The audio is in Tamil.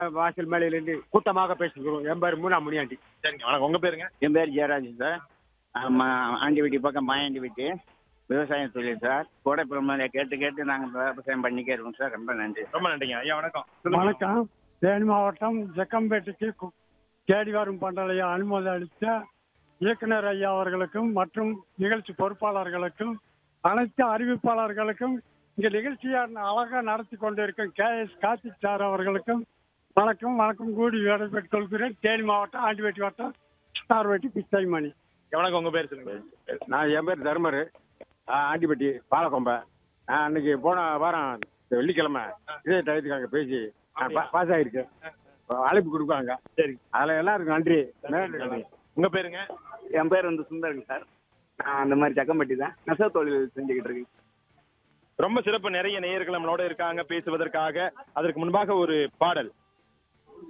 வாசல் மேலையிலிருந்து கூட்டமாக பேசுகிறோம் என் பேர் மூணா முனியாண்டி சரிங்க வணக்கம் உங்க பேருங்க என் பேர் ஜெயராஜ் சார் ஆமா, ஆண்டி வீட்டு பக்கம் மாயாண்டி வீட்டு விவசாயம் தொழில் சார் கோடைப்புறமலை கேட்டு கேட்டு நாங்கள் விவசாயம் பண்ணிக்கே இருக்கோம் சார் ரொம்ப நன்றி ரொம்ப நன்றிங்க ஐயா வணக்கம் சொல்லுங்க. வணக்கம் தேனி மாவட்டம் ஜக்கம்பேட்டைக்கு கு- தேடி வரும் பண்டலையை அனுமதி அளித்த இயக்குனர் ஐயா அவர்களுக்கும் மற்றும் நிகழ்ச்சி பொறுப்பாளர்களுக்கும் அனைத்து அறிவிப்பாளர்களுக்கும் இங்க நிகழ்ச்சியை அழகாக நடத்தி கொண்டிருக்கும் கே எஸ் கார்த்திக் சார் அவர்களுக்கும் வணக்கம் வணக்கம் கூடி விடைபெற்றுக் கொள்கிறேன் தேனி மாவட்டம் ஆண்டிவேட்டி வட்டம் ஸ்டார்வேட்டி பிச்சைமணி வணக்கம் உங்க பேர் சொல்லுங்க நான் என் பேர் தர்மர் ஆண்டிப்பட்டி பாலக்கொம்பை நான் அன்னைக்கு போன வாரம் இந்த வெள்ளிக்கிழமை இதே டயத்துக்கு அங்கே பேசி நான் பா- பாஸ் ஆகிருக்கேன் அழைப்பு கொடுப்பாங்க சரி அதில் எல்லாருக்கும் நன்றி உங்க பேருங்க என் பேர் வந்து சுந்தரங்க சார் நான் அந்த மாதிரி ஜக்கம்பட்டி தான் நெசவு தொழில் செஞ்சுக்கிட்டு இருக்கேன் ரொம்ப சிறப்பு நிறைய நேயர்கள் நம்மளோட இருக்காங்க பேசுவதற்காக அதற்கு முன்பாக ஒரு பாடல்